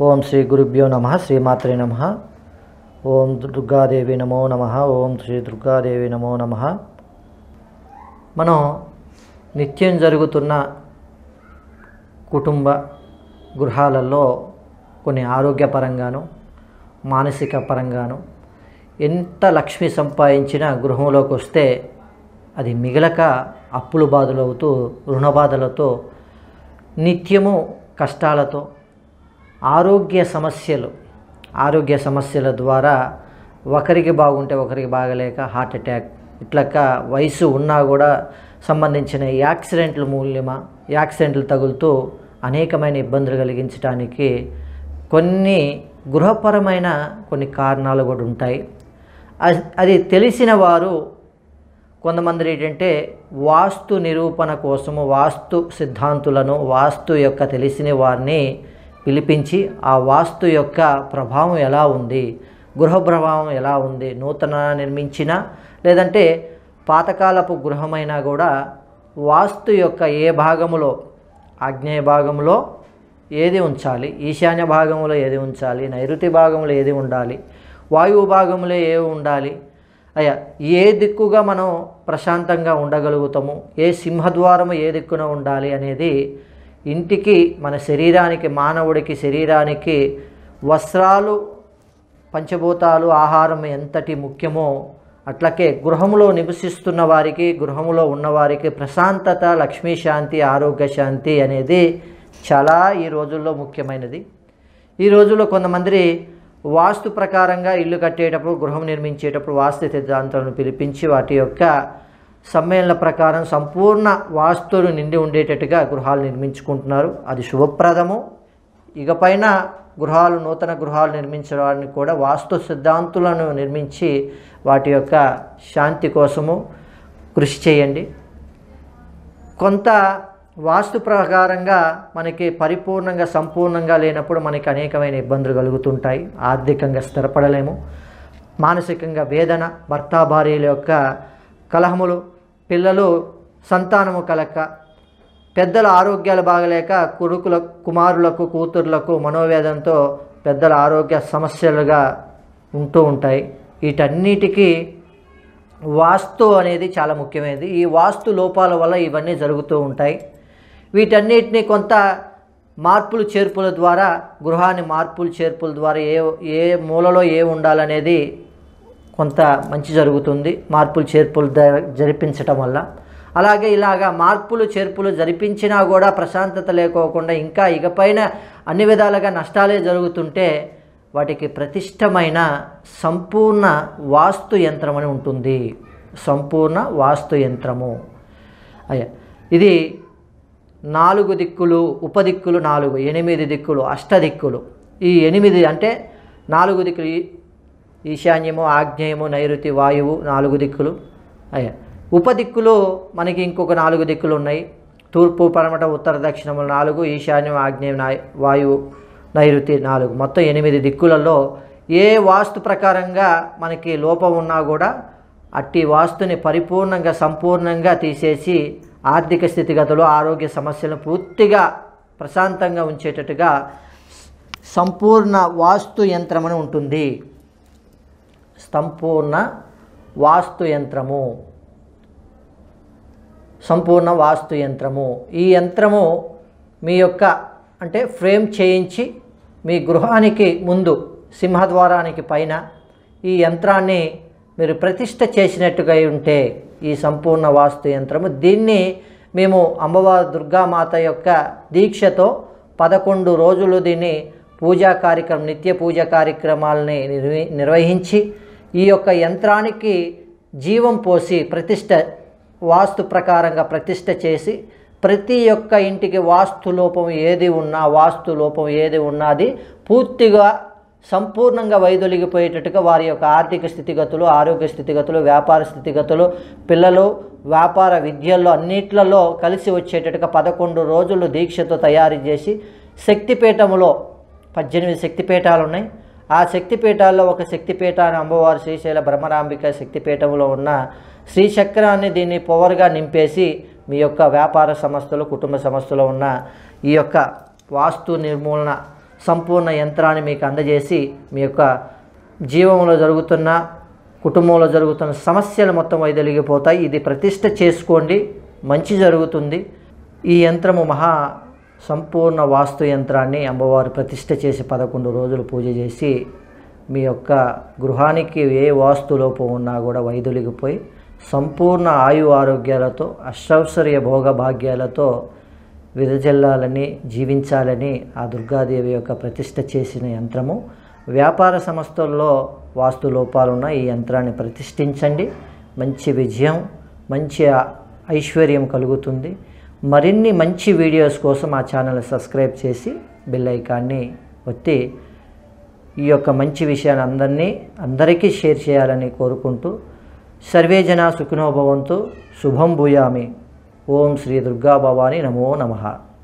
ఓం శ్రీ గురుభ్యో నమ శ్రీమాత్రే నమ ఓం దుర్గాదేవి నమో నమ ఓం శ్రీ దుర్గాదేవి నమో నమ మనం నిత్యం జరుగుతున్న కుటుంబ గృహాలలో కొన్ని ఆరోగ్యపరంగాను మానసిక పరంగాను ఎంత లక్ష్మి సంపాదించినా గృహంలోకి వస్తే అది మిగలక అప్పులు బాధలవుతూ రుణ బాధలతో నిత్యము కష్టాలతో ఆరోగ్య సమస్యలు ఆరోగ్య సమస్యల ద్వారా ఒకరికి బాగుంటే ఒకరికి బాగలేక హార్ట్ అటాక్ ఇట్లక వయసు ఉన్నా కూడా సంబంధించిన యాక్సిడెంట్ల మూల్యమా యాక్సిడెంట్లు తగులుతూ అనేకమైన ఇబ్బందులు కలిగించడానికి కొన్ని గృహపరమైన కొన్ని కారణాలు కూడా ఉంటాయి అది అది తెలిసిన వారు కొంతమంది ఏంటంటే వాస్తు నిరూపణ కోసము వాస్తు సిద్ధాంతులను వాస్తు యొక్క తెలిసిన వారిని పిలిపించి ఆ వాస్తు యొక్క ప్రభావం ఎలా ఉంది గృహ ప్రభావం ఎలా ఉంది నూతన నిర్మించిన లేదంటే పాతకాలపు గృహమైనా కూడా వాస్తు యొక్క ఏ భాగములో ఆగ్నేయ భాగంలో ఏది ఉంచాలి ఈశాన్య భాగంలో ఏది ఉంచాలి నైరుతి భాగంలో ఏది ఉండాలి వాయువు భాగంలో ఏ ఉండాలి అయ్యా ఏ దిక్కుగా మనం ప్రశాంతంగా ఉండగలుగుతాము ఏ సింహద్వారము ఏ దిక్కున ఉండాలి అనేది ఇంటికి మన శరీరానికి మానవుడికి శరీరానికి వస్త్రాలు పంచభూతాలు ఆహారం ఎంతటి ముఖ్యమో అట్లకే గృహంలో నివసిస్తున్న వారికి గృహంలో ఉన్నవారికి ప్రశాంతత లక్ష్మీ శాంతి ఆరోగ్య శాంతి అనేది చాలా ఈ రోజుల్లో ముఖ్యమైనది ఈ రోజుల్లో కొంతమంది వాస్తు ప్రకారంగా ఇల్లు కట్టేటప్పుడు గృహం నిర్మించేటప్పుడు వాస్తు సిద్ధాంతాలను పిలిపించి వాటి యొక్క సమ్మేళన ప్రకారం సంపూర్ణ వాస్తులు నిండి ఉండేటట్టుగా గృహాలు నిర్మించుకుంటున్నారు అది శుభప్రదము ఇకపైన గృహాలు నూతన గృహాలు నిర్మించడానికి కూడా వాస్తు సిద్ధాంతులను నిర్మించి వాటి యొక్క శాంతి కోసము కృషి చేయండి కొంత వాస్తు ప్రకారంగా మనకి పరిపూర్ణంగా సంపూర్ణంగా లేనప్పుడు మనకి అనేకమైన ఇబ్బందులు కలుగుతుంటాయి ఆర్థికంగా స్థిరపడలేము మానసికంగా వేదన భర్త భార్యల యొక్క కలహములు పిల్లలు సంతానము కలక పెద్దల ఆరోగ్యాలు బాగలేక కొడుకుల కుమారులకు కూతుర్లకు మనోవేదంతో పెద్దల ఆరోగ్య సమస్యలుగా ఉంటూ ఉంటాయి వీటన్నిటికీ వాస్తు అనేది చాలా ముఖ్యమైనది ఈ వాస్తు లోపాల వల్ల ఇవన్నీ జరుగుతూ ఉంటాయి వీటన్నిటిని కొంత మార్పులు చేర్పుల ద్వారా గృహాన్ని మార్పులు చేర్పుల ద్వారా ఏ ఏ మూలలో ఏ ఉండాలనేది కొంత మంచి జరుగుతుంది మార్పులు చేర్పులు ద- జరిపించటం వల్ల అలాగే ఇలాగా మార్పులు చేర్పులు జరిపించినా కూడా ప్రశాంతత లేకోకుండా ఇంకా ఇకపైన అన్ని విధాలుగా నష్టాలే జరుగుతుంటే వాటికి ప్రతిష్టమైన సంపూర్ణ వాస్తు యంత్రం అని ఉంటుంది సంపూర్ణ వాస్తు యంత్రము అయ్యా ఇది నాలుగు దిక్కులు ఉపదిక్కులు నాలుగు ఎనిమిది దిక్కులు అష్టదిక్కులు ఈ ఎనిమిది అంటే నాలుగు దిక్కులు ఈ- ఈశాన్యము ఆగ్నేయము నైరుతి వాయువు నాలుగు దిక్కులు అయ్యా ఉపదిక్కులు మనకి ఇంకొక నాలుగు దిక్కులు ఉన్నాయి తూర్పు పడమట ఉత్తర దక్షిణములు నాలుగు ఈశాన్యం ఆగ్నేయం నాయ వాయువు నైరుతి నాలుగు మొత్తం ఎనిమిది దిక్కులలో ఏ వాస్తు ప్రకారంగా మనకి లోపం ఉన్నా కూడా అట్టి వాస్తుని పరిపూర్ణంగా సంపూర్ణంగా తీసేసి ఆర్థిక స్థితిగతులు ఆరోగ్య సమస్యలను పూర్తిగా ప్రశాంతంగా ఉంచేటట్టుగా సంపూర్ణ వాస్తు యంత్రం అని ఉంటుంది సంపూర్ణ వాస్తు యంత్రము సంపూర్ణ వాస్తు యంత్రము ఈ యంత్రము మీ యొక్క అంటే ఫ్రేమ్ చేయించి మీ గృహానికి ముందు సింహద్వారానికి పైన ఈ యంత్రాన్ని మీరు ప్రతిష్ట చేసినట్టుగా ఉంటే ఈ సంపూర్ణ వాస్తు యంత్రము దీన్ని మేము అమ్మవారి దుర్గామాత యొక్క దీక్షతో పదకొండు రోజులు దీన్ని పూజా కార్యక్రమం నిత్య పూజ కార్యక్రమాలని నిర్వి నిర్వహించి ఈ యొక్క యంత్రానికి జీవం పోసి ప్రతిష్ట వాస్తు ప్రకారంగా ప్రతిష్ట చేసి ప్రతి ఒక్క ఇంటికి వాస్తు లోపం ఏది ఉన్నా వాస్తు లోపం ఏది ఉన్నది పూర్తిగా సంపూర్ణంగా వైదొలిగిపోయేటట్టుగా వారి యొక్క ఆర్థిక స్థితిగతులు ఆరోగ్య స్థితిగతులు వ్యాపార స్థితిగతులు పిల్లలు వ్యాపార విద్యల్లో అన్నిట్లలో కలిసి వచ్చేటట్టుగా పదకొండు రోజులు దీక్షతో తయారు చేసి శక్తిపీఠములో పద్దెనిమిది శక్తిపీఠాలు ఉన్నాయి ఆ శక్తిపీఠాల్లో ఒక శక్తిపీఠాన్ని అమ్మవారు శ్రీశైల బ్రహ్మరాంబిక శక్తిపీఠంలో ఉన్న శ్రీచక్రాన్ని దీన్ని పవర్గా నింపేసి మీ యొక్క వ్యాపార సంస్థలు కుటుంబ సంస్థలో ఉన్న ఈ యొక్క వాస్తు నిర్మూలన సంపూర్ణ యంత్రాన్ని మీకు అందజేసి మీ యొక్క జీవంలో జరుగుతున్న కుటుంబంలో జరుగుతున్న సమస్యలు మొత్తం వైదొలిగిపోతాయి ఇది ప్రతిష్ట చేసుకోండి మంచి జరుగుతుంది ఈ యంత్రము మహా సంపూర్ణ వాస్తు యంత్రాన్ని అమ్మవారు ప్రతిష్ట చేసి పదకొండు రోజులు పూజ చేసి మీ యొక్క గృహానికి ఏ వాస్తు లోపం ఉన్నా కూడా వైదొలిగిపోయి సంపూర్ణ ఆయు ఆరోగ్యాలతో అష్టౌశ్వర్య భోగ భాగ్యాలతో విదజల్లాలని జీవించాలని ఆ దుర్గాదేవి యొక్క ప్రతిష్ట చేసిన యంత్రము వ్యాపార సంస్థల్లో వాస్తు లోపాలున్న ఈ యంత్రాన్ని ప్రతిష్ఠించండి మంచి విజయం మంచి ఐశ్వర్యం కలుగుతుంది మరిన్ని మంచి వీడియోస్ కోసం ఆ ఛానల్ సబ్స్క్రైబ్ చేసి బెల్ ఐకాన్ని ఒత్తి ఈ యొక్క మంచి విషయాన్ని అందరినీ అందరికీ షేర్ చేయాలని కోరుకుంటూ సర్వే జన సుఖినో భవంతు శుభం భూయామి ఓం శ్రీ దుర్గా భవాని నమో నమః